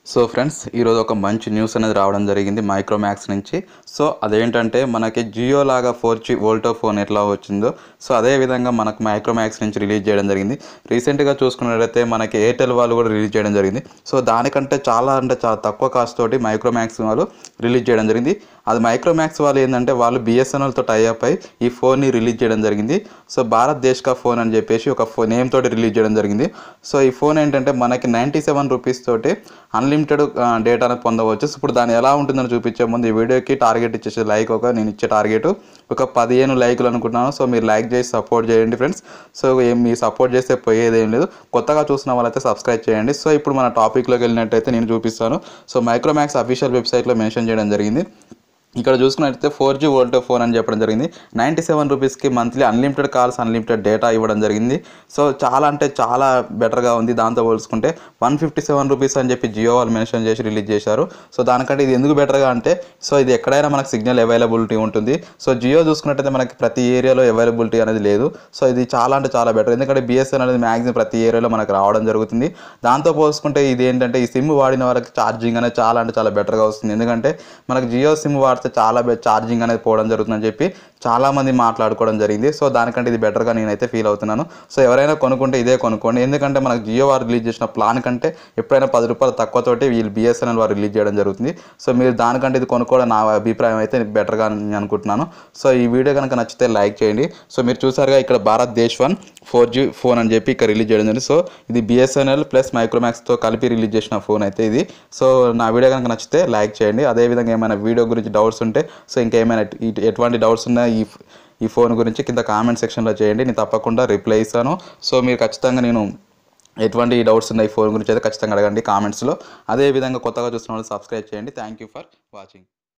so friends ఈరోజు ఒక మంచి న్యూస్ అనేది రావడం జరిగింది మైక్రోమ్యాక్స్ నుంచి సో అదేంటంటే మనకి జియో లాగా ఫోర్ జీ వోల్టో ఫోన్ ఎట్లా వచ్చిందో సో అదే విధంగా మనకు మైక్రోమ్యాక్స్ నుంచి రిలీజ్ చేయడం జరిగింది రీసెంట్గా చూసుకున్నట్లయితే మనకి ఎయిర్టెల్ వాళ్ళు కూడా రిలీజ్ చేయడం జరిగింది సో దానికంటే చాలా అంటే చాలా తక్కువ కాస్ట్ తోటి మైక్రోమ్యాక్స్ వాళ్ళు రిలీజ్ చేయడం జరిగింది అది మైక్రోమ్యాక్స్ వాళ్ళు ఏంటంటే వాళ్ళు బిఎస్ఎన్ఎల్తో టైఅప్ అయి ఈ ఫోన్ని రిలీజ్ చేయడం జరిగింది సో భారత్ దేశ్ కా ఫోన్ అని చెప్పేసి ఒక ఫోన్ నేమ్ తోటి రిలీజ్ చేయడం జరిగింది సో ఈ ఫోన్ ఏంటంటే మనకి నైంటీ సెవెన్ రూపీస్ తోటి అన్లిమిటెడ్ డేటాను పొందవచ్చు సో ఇప్పుడు దాని ఎలా ఉంటుందని చూపించే ముందు ఈ వీడియోకి టార్గెట్ ఇచ్చేసి లైక్ ఒక నేను ఇచ్చే టార్గెట్ ఒక పదిహేను లైకులు అనుకుంటున్నాను సో మీరు లైక్ చేసి సపోర్ట్ చేయండి ఫ్రెండ్స్ సో ఏం మీరు సపోర్ట్ చేస్తే పోయేది ఏం లేదు కొత్తగా చూసిన వాళ్ళైతే సబ్స్క్రైబ్ చేయండి సో ఇప్పుడు మన టాపిక్లోకి వెళ్ళినట్టయితే నేను చూపిస్తాను సో మైక్రోమ్యాక్స్ అఫీషియల్ వెబ్సైట్లో మెన్షన్ చేయడం జరిగింది ఇక్కడ చూసుకున్నట్లయితే ఫోర్ జీ వోల్టో ఫోన్ అని చెప్పడం జరిగింది నైంటీ సెవెన్ రూపీస్కి monthly unlimited calls unlimited data ఇవ్వడం జరిగింది సో చాలా అంటే చాలా బెటర్గా ఉంది దాంతో పోల్చుకుంటే వన్ ఫిఫ్టీ సెవెన్ రూపీస్ అని చెప్పి జియో వాళ్ళు మెన్షన్ చేసి రిలీజ్ చేశారు సో దానికంటే ఇది ఎందుకు బెటర్గా అంటే సో ఇది ఎక్కడైనా మనకు సిగ్నల్ అవైలబిలిటీ ఉంటుంది సో జియో చూసుకున్నట్టయితే మనకి ప్రతి ఏరియాలో అవైలబిలిటీ అనేది లేదు సో ఇది చాలా అంటే చాలా బెటర్ ఎందుకంటే బిఎస్ఎన్ అనేది మ్యాక్సిమం ప్రతి ఏరియాలో మనకు రావడం జరుగుతుంది దాంతో పోల్చుకుంటే ఇది ఏంటంటే ఈ సిమ్ వాడిన వాళ్ళకి ఛార్జింగ్ అనేది చాలా అంటే చాలా బెటర్గా వస్తుంది ఎందుకంటే మనకు జియో సిమ్ వాడితే చాలా ఛార్జింగ్ అనేది పోవడం జరుగుతుందని చెప్పి చాలామంది మాట్లాడుకోవడం జరిగింది సో దానికంటే ఇది బెటర్గా నేనైతే ఫీల్ అవుతున్నాను సో ఎవరైనా కొనుక్కుంటే ఇదే కొనుక్కోండి ఎందుకంటే మనకు జియో వారు రిలీజ్ చేసిన ప్లాన్ కంటే ఎప్పుడైనా పది రూపాయలు తక్కువతోటి వీళ్ళు బిఎస్ఎన్ఎల్ వారు రిలీజ్ చేయడం జరుగుతుంది సో మీరు దానికంటే ఇది కొనుక్కోవడం నా అభిప్రాయం అయితే బెటర్గా నేను అనుకుంటున్నాను సో ఈ వీడియో కనుక నచ్చితే లైక్ చేయండి సో మీరు చూసారుగా ఇక్కడ Bharat Desh one four G phone అని చెప్పి ఇక్కడ రిలీజ్ చేయడం జరిగింది సో ఇది బిఎస్ఎన్ఎల్ ప్లస్ మైక్రోమాక్స్తో కలిపి రిలీజ్ చేసిన ఫోన్ అయితే ఇది సో నా వీడియో కనుక నచ్చితే లైక్ చేయండి అదేవిధంగా ఏమైనా వీడియో గురించి డౌట్స్ ఉంటే సో ఇంకా ఏమైనా ఇటు- ఎటువంటి డౌట్స్ ఉన్నా ఈ ఈ ఫోన్ గురించి కింద కామెంట్ సెక్షన్లో చేయండి నేను తప్పకుండా రిప్లై ఇస్తాను సో మీరు ఖచ్చితంగా నేను ఎటువంటి డౌట్స్ ఉన్నాయి ఈ ఫోన్ గురించి అయితే ఖచ్చితంగా అడగండి కామెంట్స్లో అదేవిధంగా కొత్తగా చూస్తున్న వాళ్ళు సబ్స్క్రైబ్ చేయండి థ్యాంక్ యూ ఫర్ వాచింగ్